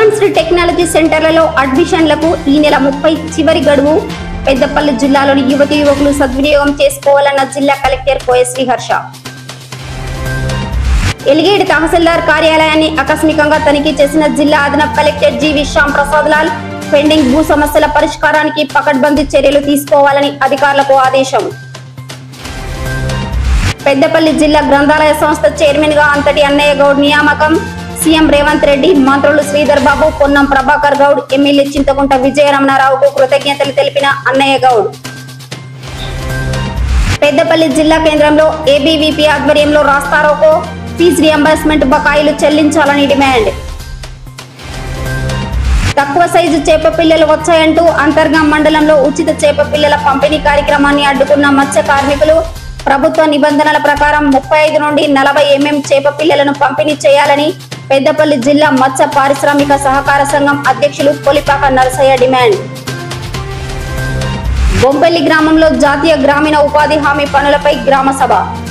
advanced technology సెంటర్లలో అడ్మిషన్లకు ఈ నెల ముప్పై చివరి గడువు పెద్దపల్లి జిల్లాలోని యువతి యువకులు సద్వినియోగం చేసుకోవాలన్న జిల్లా కలెక్టర్ కోయశ్రీ హర్ష ఎలిగేడు తహసీల్దార్ కార్యాలయాన్ని ఆకస్మికంగా తనిఖీ చేసిన జిల్లా అదనపు collector G Shyam Prasad Lal pending భూ సమస్యల పరిష్కారానికి పకడ్బందీ చర్యలు తీసుకోవాలని అధికారులకు ఆదేశం పెద్దపల్లి జిల్లా గ్రంథాలయ సంస్థ చైర్మన్ గా అంతటి అన్నయ్య గౌడ్ నియామకం సీఎం రేవంత్ రెడ్డి మంత్రులు శ్రీధర్ బాబు పొన్నం ప్రభాకర్ గౌడ్ ఎమ్మెల్యే చింతకుంట విజయరమణారావుకు కృతజ్ఞతలు తెలిపిన అన్నయ్య గౌడ్ పెద్దపల్లి జిల్లా కేంద్రంలో ఏబీవీపీ ఆధ్వర్యంలో రాస్తారోకో ఫీజు రియంబర్స్మెంట్ బకాయిలు చెల్లించాలని డిమాండ్ తక్కువ సైజు చేప పిల్లలు వచ్చాయంటూ అంతర్గాం మండలంలో ఉచిత చేప పిల్లల పంపిణీ కార్యక్రమాన్ని అడ్డుకున్న మత్స్య కార్మికులు ప్రభుత్వ నిబంధనల ప్రకారం ముప్పై ఐదు నుండి నలభై ఎంఎం చేప పిల్లలను పంపిణీ చేయాలని పెద్దపల్లి జిల్లా మత్స్య పారిశ్రామిక సహకార సంఘం అధ్యక్షులు కొలిపాక నరసయ్య డిమాండ్ బొంపల్లి గ్రామంలో జాతీయ గ్రామీణ ఉపాధి హామీ పనులపై గ్రామ సభ